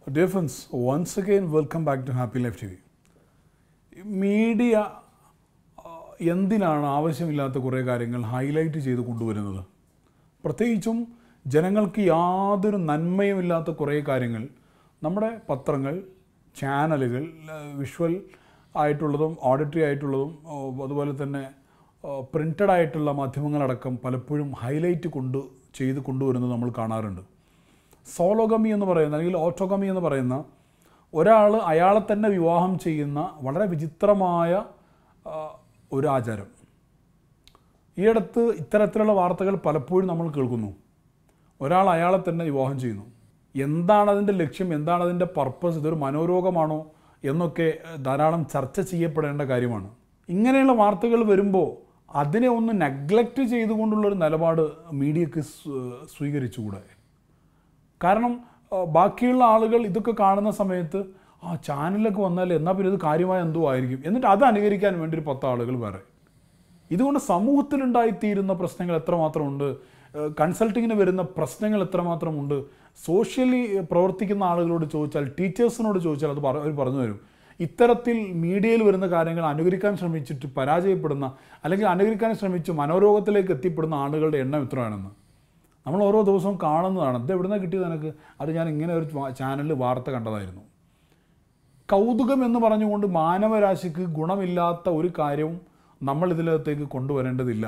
Dear friends, once again, welcome back to Happy Life TV. Media എന്തിനാണ് ആവശ്യമില്ലാത്ത കുറേ കാര്യങ്ങൾ ഹൈലൈറ്റ് ചെയ്ത് കൊണ്ടുവരുന്നത് പ്രത്യേകിച്ചും ജനങ്ങൾക്ക് യാതൊരു നന്മയുമില്ലാത്ത കുറേ കാര്യങ്ങൾ നമ്മുടെ പത്രങ്ങൾ ചാനലുകൾ വിഷ്വൽ ആയിട്ടുള്ളതും ഓഡിറ്ററി ആയിട്ടുള്ളതും ഓ, അതുപോലെ തന്നെ പ്രിൻ്റഡ് ആയിട്ടുള്ള മാധ്യമങ്ങളടക്കം പലപ്പോഴും ഹൈലൈറ്റ് കൊണ്ട് ചെയ്ത് കൊണ്ടുവരുന്നത് നമ്മൾ കാണാറുണ്ട് സോലോഗമി എന്ന് പറയുന്ന അല്ലെങ്കിൽ ഓട്ടോഗമി എന്ന് പറയുന്ന ഒരാൾ അയാളെ തന്നെ വിവാഹം ചെയ്യുന്ന വളരെ വിചിത്രമായ ആ, ഒരു ആചാരം ഈയടുത്ത് ഇത്തരത്തിലുള്ള വാർത്തകൾ പലപ്പോഴും നമ്മൾ കേൾക്കുന്നു ഒരാൾ അയാളെ തന്നെ വിവാഹം ചെയ്യുന്നു എന്താണ് അതിൻ്റെ ലക്ഷ്യം എന്താണ് അതിൻ്റെ പർപ്പസ് ഇതൊരു മനോരോഗമാണോ എന്നൊക്കെ ഏഹ്, ധാരാളം ചർച്ച ചെയ്യപ്പെടേണ്ട കാര്യമാണ് ഇങ്ങനെയുള്ള വാർത്തകൾ വരുമ്പോൾ അതിനെ ഒന്ന് നെഗ്ലക്റ്റ് ചെയ്തുകൊണ്ടുള്ളൊരു നിലപാട് മീഡിയക്ക് സ്വ- സ്വീകരിച്ചുകൂടെ കാരണം ആ, ബാക്കിയുള്ള ആളുകൾ ഇതൊക്കെ കാണുന്ന സമയത്ത് ആ ചാനലൊക്കെ വന്നാൽ എന്നാൽ പിന്നെ ഇത് കാര്യമായ എന്തോ ആയിരിക്കും എന്നിട്ട് അത് അനുകരിക്കാൻ വേണ്ടി ഒരു പത്ത് ആളുകൾ വേറെ ഇതുകൊണ്ട് സമൂഹത്തിലുണ്ടായിത്തീരുന്ന പ്രശ്നങ്ങൾ എത്രമാത്രമുണ്ട് കൺസൾട്ടിങ്ങിന് വരുന്ന പ്രശ്നങ്ങൾ എത്രമാത്രമുണ്ട് സോഷ്യലി പ്രവർത്തിക്കുന്ന ആളുകളോട് ചോദിച്ചാൽ ടീച്ചേഴ്സിനോട് ചോദിച്ചാൽ അത് പറ അവർ പറഞ്ഞു തരും ഇത്തരത്തിൽ മീഡിയയിൽ വരുന്ന കാര്യങ്ങൾ അനുകരിക്കാൻ ശ്രമിച്ചിട്ട് പരാജയപ്പെടുന്ന അല്ലെങ്കിൽ അനുകരിക്കാൻ ശ്രമിച്ച് മനോരോഗത്തിലേക്ക് എത്തിപ്പെടുന്ന ആളുകളുടെ എണ്ണം എത്രയാണെന്ന് നമ്മൾ ഓരോ ദിവസവും കാണുന്നതാണ് ഇത് എവിടുന്ന കിട്ടിയത് എനിക്ക് അത് ഞാൻ ഇങ്ങനെ ഒരു ചാനലിൽ വാർത്ത കണ്ടതായിരുന്നു കൗതുകം എന്ന് പറഞ്ഞുകൊണ്ട് മാനവരാശിക്ക് ഗുണമില്ലാത്ത ഒരു കാര്യവും നമ്മൾ ഇതിനകത്തേക്ക് കൊണ്ടുവരേണ്ടതില്ല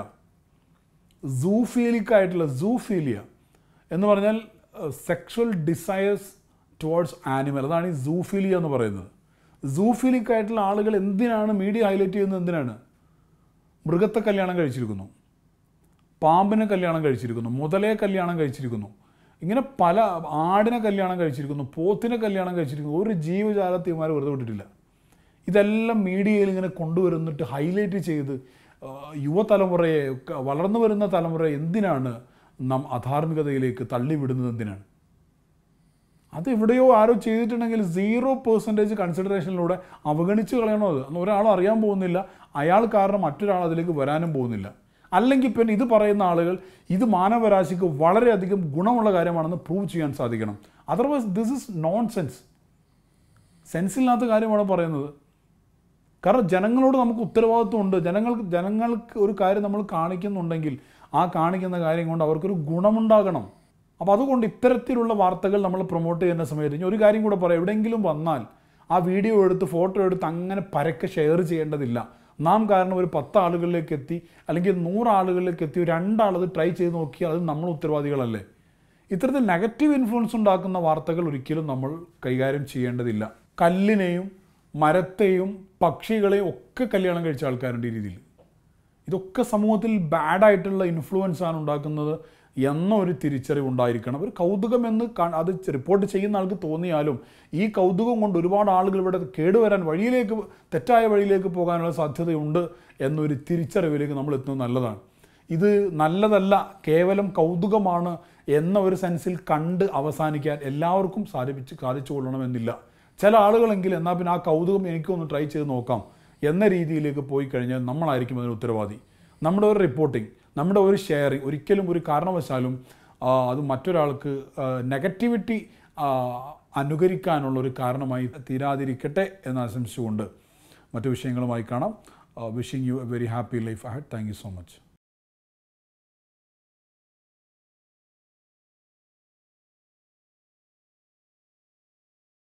സൂഫീലിക് ആയിട്ടുള്ള സൂഫീലിയ എന്ന് പറഞ്ഞാൽ സെക്ഷൽ ഡിസയേഴ്സ് ടുവേർഡ്സ് ആനിമൽ അതാണ് ഈ സൂഫീലിയ എന്ന് പറയുന്നത് സൂഫീലിക് ആയിട്ടുള്ള ആളുകൾ എന്തിനാണ് മീഡിയ ഹൈലൈറ്റ് ചെയ്യുന്നത് എന്തിനാണ് മൃഗത്തെ കല്യാണം കഴിച്ചിരിക്കുന്നു പാമ്പിനെ കല്യാണം കഴിച്ചിരിക്കുന്നു മുതലയെ കല്യാണം കഴിച്ചിരിക്കുന്നു ഇങ്ങനെ പല ആടിനെ കല്യാണം കഴിച്ചിരിക്കുന്നു പോത്തിനെ കല്യാണം കഴിച്ചിരിക്കുന്നു ഒരു ജീവജാലത്തെ ഇവന്മാർ വെറുതെ വിട്ടിട്ടില്ല ഇതെല്ലാം മീഡിയയിൽ ഇങ്ങനെ കൊണ്ടുവരുന്നിട്ട് ഹൈലൈറ്റ് ചെയ്ത് ആ, യുവതലമുറയെ ക- വളർന്നു വരുന്ന തലമുറയെ എന്തിനാണ് നാം അധാർമികതയിലേക്ക് തള്ളിവിടുന്നത് എന്തിനാണ് അത് എവിടെയോ ആരോ ചെയ്തിട്ടുണ്ടെങ്കിൽ സീറോ പെർസെൻറ്റേജ് കൺസിഡറേഷനിലൂടെ അവഗണിച്ച് കളയണോ അത് അന്ന് ഒരാളും അറിയാൻ പോകുന്നില്ല അയാൾ കാരണം മറ്റൊരാൾ അതിലേക്ക് വരാനും പോകുന്നില്ല അല്ലെങ്കിൽ പിന്നെ ഇത് പറയുന്ന ആളുകൾ ഇത് മാനവരാശിക്ക് വളരെയധികം ഗുണമുള്ള കാര്യമാണെന്ന് പ്രൂവ് ചെയ്യാൻ സാധിക്കണം otherwise this is nonsense സെൻസില്ലാത്ത കാര്യമാണ് പറയുന്നത് കാരണം ജനങ്ങളോട് നമുക്ക് ഉത്തരവാദിത്വമുണ്ട് ജനങ്ങൾക്ക് ജനങ്ങൾക്ക് ഒരു കാര്യം നമ്മൾ കാണിക്കുന്നുണ്ടെങ്കിൽ ആ കാണിക്കുന്ന കാര്യം കൊണ്ട് അവർക്കൊരു ഗുണമുണ്ടാകണം അപ്പോൾ അതുകൊണ്ട് ഇത്തരത്തിലുള്ള വാർത്തകൾ നമ്മൾ പ്രൊമോട്ട് ചെയ്യുന്ന സമയത്ത് ഇനി ഒരു കാര്യം കൂടെ പറയാം എവിടെയെങ്കിലും വന്നാൽ ആ വീഡിയോ എടുത്ത് ഫോട്ടോ എടുത്ത് അങ്ങനെ പരക്കെ ഷെയർ ചെയ്യേണ്ടതില്ല നാം കാരണം ഒരു പത്ത് ആളുകളിലേക്ക് എത്തി അല്ലെങ്കിൽ നൂറ് ആളുകളിലേക്ക് എത്തി ഒരു രണ്ടാളത് ട്രൈ ചെയ്ത് നോക്കിയാൽ അത് നമ്മൾ ഉത്തരവാദികളല്ലേ ഇത്തരത്തിൽ നെഗറ്റീവ് ഇൻഫ്ലുവൻസ് ഉണ്ടാക്കുന്ന വാർത്തകൾ ഒരിക്കലും നമ്മൾ കൈകാര്യം ചെയ്യേണ്ടതില്ല കല്ലിനെയും മരത്തെയും പക്ഷികളെയും ഒക്കെ കല്യാണം കഴിച്ച ആൾക്കാരുണ്ട് ഈ രീതിയിൽ ഇതൊക്കെ സമൂഹത്തിൽ ബാഡായിട്ടുള്ള ഇൻഫ്ലുവൻസ് ആണ് ഉണ്ടാക്കുന്നത് എന്ന ഒരു തിരിച്ചറിവ് ഉണ്ടായിരിക്കണം ഒരു കൗതുകം എന്ന് കാ- അത് റിപ്പോർട്ട് ചെയ്യുന്ന ആൾക്ക് തോന്നിയാലും ഈ കൗതുകം കൊണ്ട് ഒരുപാട് ആളുകൾ ഇവിടെ കേടുവരാൻ വഴിയിലേക്ക് തെറ്റായ വഴിയിലേക്ക് പോകാനുള്ള സാധ്യതയുണ്ട് എന്നൊരു തിരിച്ചറിവിലേക്ക് നമ്മൾ എത്തുന്നത് നല്ലതാണ് ഇത് നല്ലതല്ല കേവലം കൗതുകമാണ് എന്ന ഒരു സെൻസിൽ കണ്ട് അവസാനിക്കാൻ എല്ലാവർക്കും സാധിപ്പിച്ച് സാധിച്ചു കൊള്ളണമെന്നില്ല ചില ആളുകളെങ്കിലും എന്നാൽ പിന്നെ ആ കൗതുകം എനിക്കൊന്ന് ട്രൈ ചെയ്ത് നോക്കാം എന്ന രീതിയിലേക്ക് പോയി കഴിഞ്ഞാൽ നമ്മളായിരിക്കും അതിന് ഉത്തരവാദി നമ്മുടെ ഒരു റിപ്പോർട്ടിംഗ് നമ്മുടെ ഒരു ഷെയറിംഗ് ഒരിക്കലും ഒരു കാരണവശാലും ആ, അത് മറ്റൊരാൾക്ക് നെഗറ്റിവിറ്റി അനുകരിക്കാനുള്ള ഒരു കാരണമായി തീരാതിരിക്കട്ടെ എന്ന് ആശംസിച്ചുകൊണ്ട് മറ്റു വിഷയങ്ങളുമായി കാണാം wishing you a very happy life ahead thank you so much